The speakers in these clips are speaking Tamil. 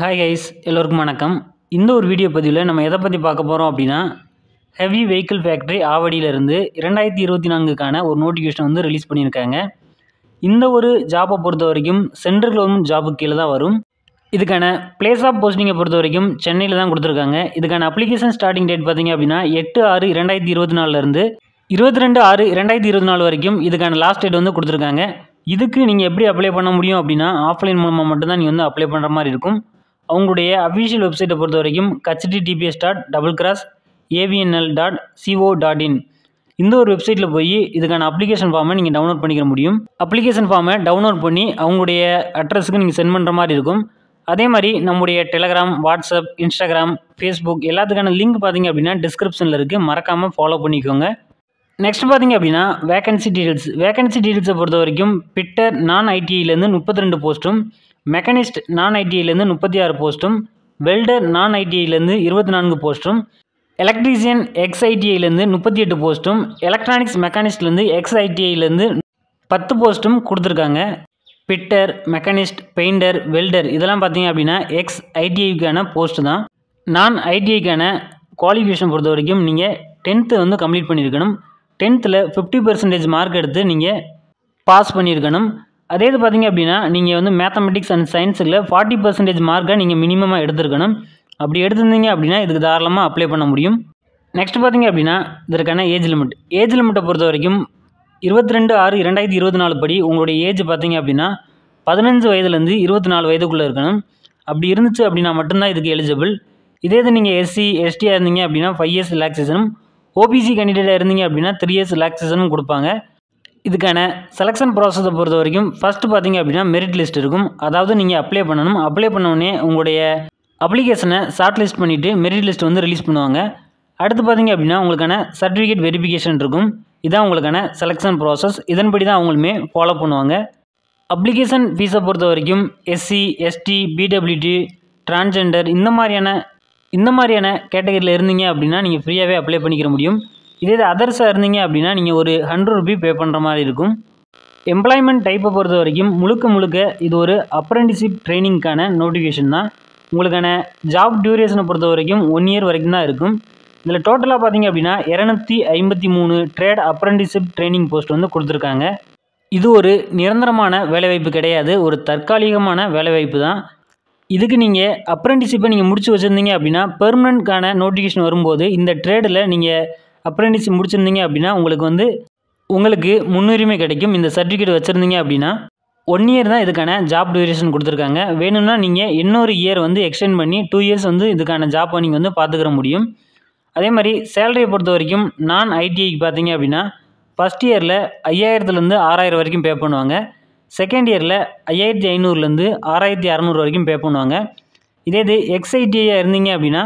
ஹாய் கைஸ் எல்லோருக்கும் வணக்கம் இந்த ஒரு வீடியோ பதிவில் நம்ம எதை பற்றி பார்க்க போகிறோம் அப்படின்னா ஹெவி வெஹிக்கிள் ஃபேக்ட்ரி ஆவடியிலிருந்து இரண்டாயிரத்தி இருபத்தி நான்குக்கான ஒரு நோட்டிஃபிகேஷன் வந்து ரிலீஸ் பண்ணியிருக்காங்க இந்த ஒரு ஜாப்பை பொறுத்த வரைக்கும் சென்ட்ரல் கவர்மெண்ட் ஜாபுக்கு கீழே தான் வரும் இதுக்கான பிளேஸ் ஆஃப் போஸ்டிங்கை பொறுத்த வரைக்கும் சென்னையில் தான் கொடுத்துருக்காங்க இதுக்கான அப்ளிகேஷன் ஸ்டார்டிங் டேட் பார்த்தீங்க அப்படின்னா எட்டு ஆறு இரண்டாயிரத்தி இருபத்தி நாலுலேருந்து இருபத்தி ரெண்டு ஆறு இரண்டாயிரத்தி இருபத்தி நாலு வரைக்கும் இதுக்கான லாஸ்ட் டேட் வந்து கொடுத்துருக்காங்க இதுக்கு நீங்கள் எப்படி அப்ளை பண்ண முடியும் அப்படின்னா ஆஃப்லைன் மூலமாக மட்டும்தான் நீங்கள் வந்து அப்ளை பண்ணுற மாதிரி இருக்கும் அவங்களுடைய அஃபிஷியல் வெப்சைட்டை பொறுத்த வரைக்கும் HTTPS dot double cross AVNL dot co dot in இந்த ஒரு வெப்சைட்டில் போய் இதுக்கான அப்ளிகேஷன் ஃபார்மை நீங்கள் டவுன்லோட் பண்ணிக்க முடியும் அப்ளிகேஷன் ஃபார்மை டவுன்லோட் பண்ணி அவங்களுடைய அட்ரஸுக்கு நீங்கள் சென்ட் பண்ணுற மாதிரி இருக்கும் அதே மாதிரி நம்முடைய டெலகிராம் வாட்ஸ்அப் இன்ஸ்டாகிராம் ஃபேஸ்புக் எல்லாத்துக்கான லிங்க் பார்த்தீங்க அப்படின்னா டிஸ்கிரிப்ஷனில் இருக்குது மறக்காமல் ஃபாலோ பண்ணிக்கோங்க நெக்ஸ்ட் பார்த்தீங்க அப்படின்னா வேகன்சி டீடைல்ஸ் வேகன்சி டீடைல்ஸை பொறுத்த வரைக்கும் பிட்டர் நான் ஐடிஐலேருந்து முப்பத்தி ரெண்டு போஸ்ட்டும் மெக்கானிஸ்ட் நான் ஐடிஐலேருந்து முப்பத்தி ஆறு போஸ்ட்டும் வெல்டர் நான் ஐடிஐலேருந்து இருபத்தி நான்கு போஸ்ட்டும் எலக்ட்ரீஷியன் எக்ஸ் ஐடிஐலேருந்து முப்பத்தி எட்டு போஸ்ட்டும் எலக்ட்ரானிக்ஸ் மெக்கானிஸ்ட்லேருந்து எக்ஸ் ஐடிஐலேருந்து பத்து போஸ்ட்டும் கொடுத்துருக்காங்க பிட்டர் மெக்கானிஸ்ட் பெயிண்டர் வெல்டர் இதெல்லாம் பார்த்தீங்க அப்படின்னா எக்ஸ் ஐடிஐக்கான போஸ்ட் தான் நான் ஐடிஐக்கான குவாலிஃபிகேஷன் பொறுத்த வரைக்கும் நீங்கள் டென்த்து வந்து கம்ப்ளீட் பண்ணியிருக்கணும் டென்த்தில் ஃபிஃப்டி பர்சன்டேஜ் மார்க் எடுத்து நீங்கள் பாஸ் பண்ணியிருக்கணும் அதே இது பார்த்தீங்க அப்படின்னா நீங்கள் வந்து மேத்தமெட்டிக்ஸ் அண்ட் சயின்ஸில் ஃபார்ட்டி பர்சன்டேஜ் மார்க்கை நீங்கள் மினிமமாக எடுத்திருக்கணும் அப்படி எடுத்திருந்தீங்க அப்படின்னா இதுக்கு தாராளமாக அப்ளை பண்ண முடியும் நெக்ஸ்ட் பார்த்தீங்க அப்படின்னா இதற்கான ஏஜ் லிமிட் ஏஜ் லிமிட்டை பொறுத்த வரைக்கும் இருபத்தி ரெண்டு ஆறு இரண்டாயிரத்தி இருபத்தி நாலு படி உங்களுடைய ஏஜ் பார்த்தீங்க அப்படின்னா பதினஞ்சு வயதுலேருந்து இருபத்தி நாலு வயதுக்குள்ளே இருக்கணும் அப்படி இருந்துச்சு அப்படின்னா மட்டும்தான் இதுக்கு எலிஜிபிள் இதே இது நீங்கள் எஸ்சி எஸ்டியாக இருந்தீங்க அப்படின்னா ஃபைவ் இயர்ஸ் ரிலாக்ஸேஷனும் ஓபிசி கேண்டிடேட்டாக இருந்தீங்க அப்படின்னா த்ரீ இயர்ஸ் ரிலாக்ஸேஷனும் கொடுப்பாங்க இதுக்கான செலெக்ஷன் ப்ராசஸை பொறுத்த வரைக்கும் ஃபஸ்ட்டு பார்த்தீங்க அப்படின்னா மெரிட் லிஸ்ட் இருக்கும் அதாவது நீங்கள் அப்ளை பண்ணணும் அப்ளை பண்ண உடனே உங்களுடைய அப்ளிகேஷனை ஷார்ட் லிஸ்ட் பண்ணிவிட்டு மெரிட் லிஸ்ட் வந்து ரிலீஸ் பண்ணுவாங்க அடுத்து பார்த்தீங்க அப்படின்னா உங்களுக்கான சர்டிஃபிகேட் வெரிஃபிகேஷன் இருக்கும் இதான் உங்களுக்கான செலெக்ஷன் ப்ராசஸ் இதன்படி தான் அவங்களுமே ஃபாலோ பண்ணுவாங்க அப்ளிகேஷன் ஃபீஸை பொறுத்த வரைக்கும் எஸ்சி எஸ்டி பிடபிள்யூடி டிரான்ஜெண்டர் இந்த மாதிரியான இந்த மாதிரியான கேட்டகரியில் இருந்தீங்க அப்படின்னா நீங்கள் ஃப்ரீயாகவே அப்ளை பண்ணிக்கிற முடியும் இதே இது அதர்ஸாக இருந்தீங்க அப்படின்னா நீங்கள் ஒரு ஹண்ட்ரட் ருபி பே பண்ணுற மாதிரி இருக்கும் எம்ப்ளாய்மெண்ட் டைப்பை பொறுத்த வரைக்கும் முழுக்க முழுக்க இது ஒரு அப்ரெண்டிஷிப் ட்ரைனிங்க்கான நோட்டிஃபிகேஷன் தான் உங்களுக்கான ஜாப் டியூரேஷனை பொறுத்த வரைக்கும் ஒன் இயர் வரைக்கும் தான் இருக்கும் இதில் டோட்டலாக பார்த்தீங்க அப்படின்னா இரநூத்தி ஐம்பத்தி மூணு ட்ரேட் அப்ரெண்டிஷிப் ட்ரைனிங் போஸ்ட் வந்து கொடுத்துருக்காங்க இது ஒரு நிரந்தரமான வேலைவாய்ப்பு கிடையாது ஒரு தற்காலிகமான வேலைவாய்ப்பு தான் இதுக்கு நீங்கள் அப்ரெண்டிஷிப்பை நீங்கள் முடிச்சு வச்சுருந்தீங்க அப்படின்னா பெர்மனண்ட்கான நோட்டிஃபிகேஷன் வரும்போது இந்த ட்ரேடில் நீங்கள் அப்ரெண்டிஷிப் முடிச்சிருந்தீங்க அப்படின்னா உங்களுக்கு வந்து உங்களுக்கு முன்னுரிமை கிடைக்கும் இந்த சர்டிஃபிகேட் வச்சுருந்தீங்க அப்படின்னா ஒன் இயர் தான் இதுக்கான ஜாப் டியூரேஷன் கொடுத்துருக்காங்க வேணும்னா நீங்கள் இன்னொரு இயர் வந்து எக்ஸ்டெண்ட் பண்ணி டூ இயர்ஸ் வந்து இதுக்கான ஜாப்பை நீங்கள் வந்து பார்த்துக்கிற முடியும் அதே மாதிரி சேலரியை பொறுத்த வரைக்கும் நான் ஐடிஐக்கு பார்த்தீங்க அப்படின்னா ஃபஸ்ட் இயரில் ஐயாயிரத்துலேருந்து ஆறாயிரம் வரைக்கும் பே பண்ணுவாங்க செகண்ட் இயரில் ஐயாயிரத்தி ஐநூறுலேருந்து ஆறாயிரத்தி அறநூறு வரைக்கும் பே பண்ணுவாங்க இதே இது எக்ஸ்ஐடிஐயாக இருந்தீங்க அப்படின்னா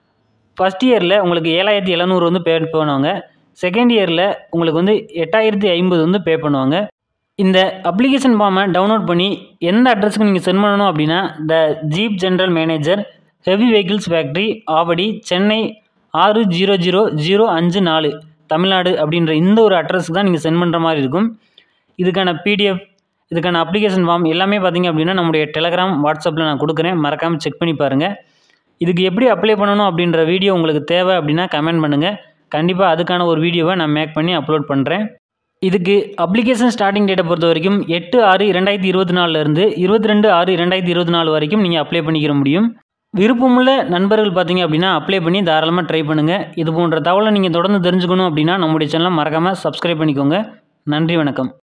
ஃபஸ்ட் இயரில் உங்களுக்கு ஏழாயிரத்தி எழுநூறு வந்து பே பண்ணுவாங்க செகண்ட் இயரில் உங்களுக்கு வந்து எட்டாயிரத்தி ஐம்பது வந்து பே பண்ணுவாங்க இந்த அப்ளிகேஷன் ஃபார்மை டவுன்லோட் பண்ணி எந்த அட்ரஸுக்கு நீங்கள் சென்ட் பண்ணணும் அப்படின்னா the jeep general manager heavy vehicles factory Avadi Chennai ஆறு ஜீரோ ஜீரோ ஜீரோ அஞ்சு நாலு தமிழ்நாடு அப்படின்ற இந்த ஒரு அட்ரஸுக்கு தான் நீங்கள் சென்ட் பண்ணுற மாதிரி இருக்கும் இதுக்கான பிடிஎஃப் இதுக்கான அப்ளிகேஷன் ஃபார்ம் எல்லாமே பார்த்தீங்க அப்படின்னா நம்முடைய டெலகிராம் வாட்ஸ்அப்பில் நான் கொடுக்குறேன் மறக்காமல் செக் பண்ணி பாருங்கள் இதுக்கு எப்படி அப்ளை பண்ணணும் அப்படின்ற வீடியோ உங்களுக்கு தேவை அப்படின்னா கமெண்ட் பண்ணுங்கள் கண்டிப்பாக அதுக்கான ஒரு வீடியோவை நான் மேக் பண்ணி அப்லோட் பண்ணுறேன் இதுக்கு அப்ளிகேஷன் ஸ்டார்டிங் டேட்டை பொறுத்த வரைக்கும் எட்டு ஆறு இரண்டாயிரத்தி இருபத்தி நாலுலேருந்து இருபத்தி ரெண்டு ஆறு இரண்டாயிரத்தி இருபத்தி நாலு வரைக்கும் நீங்கள் அப்ளை பண்ணிக்கிற முடியும் விருப்பமுள்ள நண்பர்கள் பார்த்தீங்க அப்படின்னா அப்ளை பண்ணி தாராளமாக ட்ரை பண்ணுங்கள் இது போன்ற தகவலை நீங்கள் தொடர்ந்து தெரிஞ்சுக்கணும் அப்படின்னா நம்முடைய சேனலை மறக்காமல் சப்ஸ்கிரைப் பண்ணிக்கோங்க நன்றி வணக்கம்